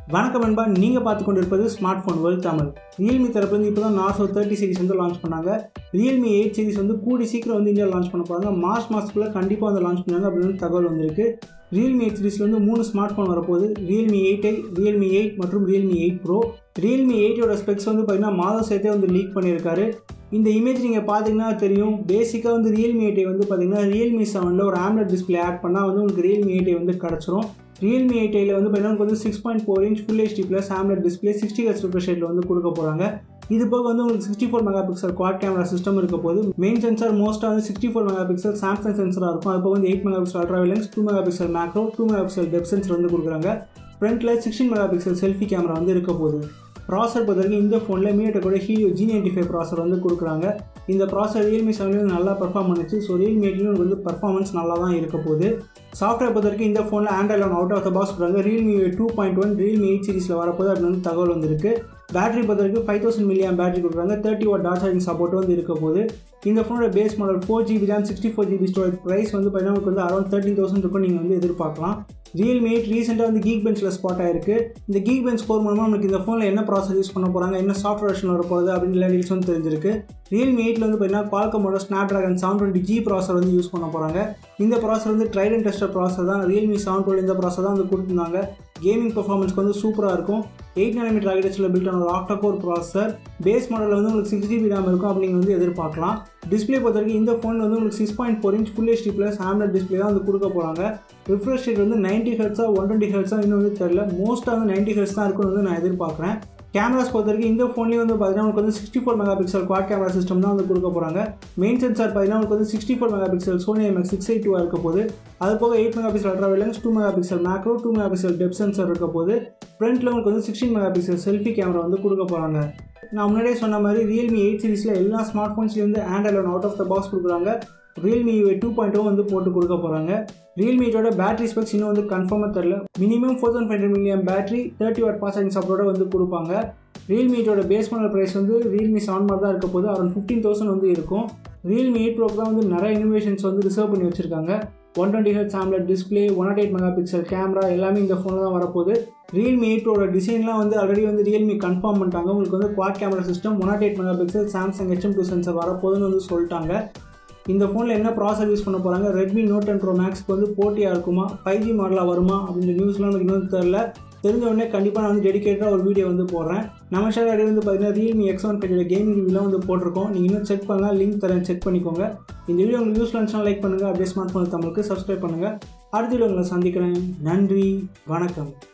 வணக்கம் நண்பா நீங்கள் பார்த்து கொண்டிருப்பது smart phone world Tamil Realme தரப்புலேருந்து இப்போ தான் நார்சோ தேர்ட்டி சீரிஸ் வந்து லான்ச் பண்ணாங்க ரியல்மி எயிட் சீரிஸ் வந்து கூடி சீக்கிரம் வந்து இந்தியாவில் லான்ச் பண்ண போகிறாங்க மார்ச் மாதத்துக்குள்ளே கண்டிப்பாக வந்து லான்ச் பண்ணாங்க அப்படின்னு தகவல் வந்திருக்கு ரியல்மி எயிட் சீரிஸில் வந்து மூணு ஸ்மார்ட் ஃபோன் வரப்போகுது Realme eight i Realme eight மற்றும் ரியல்மி எயிட் ப்ரோ ரியல்மி எயிட்டோட ஸ்பெக்ஸ் வந்து பார்த்தீங்கன்னா மாதம் சேர்த்தே வந்து லீக் பண்ணியிருக்காரு இந்த இமேஜ் நீங்கள் பார்த்தீங்கன்னா தெரியும் பேசிக்காக வந்து ரியல்மி எயிட்டை வந்து பார்த்தீங்கன்னா ரியல்மி செவனில் ஒரு ஆம்லெட் டிஸ்பிளே ஆட் பண்ணால் வந்து உங்களுக்கு ரியல்மி எயிட்டை வந்து கிடச்சிரும் ரியல்மி எயிட் ஐயில் வந்து பார்த்தீங்கன்னா உங்களுக்கு வந்து six point four inch full HD plus AMOLED display sixty H refresh ரேட்டில் வந்து கொடுக்க போகிறாங்க இது போக வந்து உங்களுக்கு sixty four mega pixel quad camera system இருக்க போது மெயின் சென்சார் மோஸ்ட்டாக வந்து sixty four mega pixel Samsung சென்சராக இருக்கும் அது போக வந்து eight mega pixel ultra lens two mega pixel macro two mega pixel depth sensor வந்து கொடுக்குறாங்க ஃப்ரண்ட்டில் sixteen mega pixel selfie camera வந்து இருக்க போகுது ப்ராசர் பொறுத்த வரைக்கும் இந்த ஃபோனில் மீட்டோட Helio G ninety five processor வந்து கொடுக்குறாங்க இந்த ப்ராசர் ரியல்மி செவன்லேயும் நல்லா பர்ஃபார்ம் பண்ணுச்சு ஸோ ரியல்மி எயிட்லேயும் வந்து பர்ஃபார்மன்ஸ் நல்லா தான் இருக்க போகுது சாஃப்ட்வேர் பொறுத்த வரைக்கும் இந்த ஃபோனில் Android one out of the box கொடுக்குறாங்க Realme two point one Realme eight சீரிஸில் வரப்போது அப்படின்னு வந்து தகவல் வந்திருக்கு பேட்டரி பொறுத்த வரைக்கும் ஃபைவ் தௌசண்ட் மில்லியம் பேட்டரி கொடுக்குறாங்க thirty watt dot charging support வந்து இருக்க போது இந்த ஃபோனோட base model four GB RAM sixty four GB storage price வந்து பார்த்தீங்கன்னா உங்களுக்கு வந்து அரௌண்ட் தேர்ட்டின் தௌசண்ட் இருக்கும் நீங்கள் வந்து எதிர்பார்க்கலாம் ரியல்மி எயிட் ரீசெண்டாக வந்து கீக் பெஞ்சில் ஸ்பாட் ஆயிருக்கு இந்த கீக் பெஞ்ச் ஸ்கோர் மூலமாக நமக்கு இந்த ஃபோனில் என்ன ப்ராசஸ் யூஸ் பண்ண போகிறாங்க என்ன சாஃப்ட்வேர் வெர்ஷன் வர போகுது அப்படின்னு எல்லா டீல்ஸ் வந்து தெரிஞ்சிருக்கு ரியல்மி எயிட்டில் வந்து பார்த்தீங்கன்னா குவால்கமோட Snapdragon seven twenty G processor வந்து யூஸ் பண்ண போகிறாங்க இந்த ப்ராசர் வந்து ட்ரைட் அண்ட் டெஸ்டர் ப்ராசர் தான் ரியல்மி செவன் டுவெல் இந்த ப்ராசர் தான் வந்து கொடுத்துருந்தாங்க கேமிங் பர்ஃபார்மன்ஸ்க்கு வந்து சூப்பராக இருக்கும் எயிட் நானோமீட்டர் ஆகிடச்சில் பில்ட் ஆன ஒரு ஆக்டாகோர் ப்ராசர் பேஸ் மாடலில் வந்து உங்களுக்கு சிக்ஸ் ஜிபி ரேம் இருக்கும் அப்படிங்க வந்து எதிர்பார்க்கலாம் டிஸ்பிளே பொறுத்த வரைக்கும் இந்த ஃபோன் வந்து உங்களுக்கு six point four inch full HD plus AMOLED display தான் வந்து கொடுக்க போகிறாங்க ரிஃப்ரெஷ் ரேட் வந்து நைன்ட்டி ஹெட்ஸா ஒன் டுவெண்ட்டி ஹெட்ஸா இன்னும் வந்து தெரியல மோஸ்ட்டாக வந்து நைன்ட்டி ஹெட்ஸ் தான் இருக்கும்னு வந்து நான் எதிர்பார்க்குறேன் கேமராஸ் பொறுத்த வரைக்கும் இந்த ஃபோன்லேயே வந்து பார்த்தீங்கன்னா உங்களுக்கு வந்து sixty four mega pixel quad camera system தான் வந்து கொடுக்க போகிறாங்க மெயின் சென்சார் பார்த்தீங்கன்னா உங்களுக்கு வந்து sixty four mega pixel Sony MX six eight two இருக்க போது அது போக eight mega pixel ultra lens two mega pixel macro two mega pixel depth sensor இருக்க போது ஃப்ரண்ட்டில் உங்களுக்கு வந்து sixteen mega pixel selfie camera வந்து கொடுக்க போகிறாங்க நான் முன்னாடியே சொன்ன மாதிரி ரியல்மி எயிட் சீரிஸில் எல்லா ஸ்மார்ட் ஃபோன்ஸ்லேயும் வந்து Android one out of the box கொடுக்குறாங்க ரியல்மி டூ பாயிண்ட் வந்து போட்டு கொடுக்க போகிறாங்க ரியல்மியோட பேட்டரி ஸ்பெக்ஸ் இன்னும் வந்து கன்ஃபார்மாக தெரில minimum four thousand five milliamp battery thirty watt fast charging சப்போர்ட்டோட வந்து கொடுப்பாங்க ரியல்மியோட பேஸ் மாடல் ப்ரைஸ் வந்து ரியல்மி செவன் மாதிரி தான் இருக்க போது அரௌண்ட் ஃபிஃப்டீன் தௌசண்ட் வந்து இருக்கும் ரியல்மி எயிட் ப்ரோக்கு தான் வந்து நிறைய இனோவேஷன்ஸ் வந்து ரிசர்வ் பண்ணி வச்சிருக்காங்க ஒன் டுவெண்ட்டி ஹெட் AMOLED display one nought eight mega pixel camera எல்லாமே இந்த ஃபோனில் தான் வரப்போகுது ரியல்மி எயிட்டோட டிசைன்லாம் வந்து ஆல்ரெடி வந்து ரியல்மி கன்ஃபார்ம் பண்ணிட்டாங்க உங்களுக்கு வந்து quad camera system one nought eight mega pixel Samsung HM two sensor வரப்போகுதுன்னு வந்து சொல்லிட்டாங்க இந்த ஃபோனில் என்ன ப்ராசர் யூஸ் பண்ண போகிறாங்க ரெட்மி நோட் டென் ப்ரோ மேக்ஸ்க்கு வந்து போட்டியாக இருக்குமா ஃபைவ் ஜி மாடலாக வருமா அப்படின்ற நியூஸ்லாம் எனக்கு இன்னும் தெரில தெரிஞ்ச உடனே கண்டிப்பாக நான் வந்து டெடிக்கேட்டாக ஒரு வீடியோ வந்து போடுறேன் நம்ம சேனல் வந்து பார்த்தீங்கன்னா ரியல்மி எக்ஸ் ஒன் பேஜோட கேமிங் ரிவ்யூலாம் வந்து போட்டிருக்கோம் நீங்கள் இன்னும் செக் பண்ணலாம் லிங்க் தரேன் செக் பண்ணிக்கோங்க இந்த வீடியோ உங்களுக்கு யூஸ்ஃபுல் இருந்துச்சுன்னா லைக் பண்ணுங்கள் அப்படியே ஸ்மார்ட் ஃபோன் தமிழுக்கு சப்ஸ்கிரைப் பண்ணுங்கள் அடுத்த வீடியோ உங்களை சந்திக்கிறேன் நன்றி வணக்கம்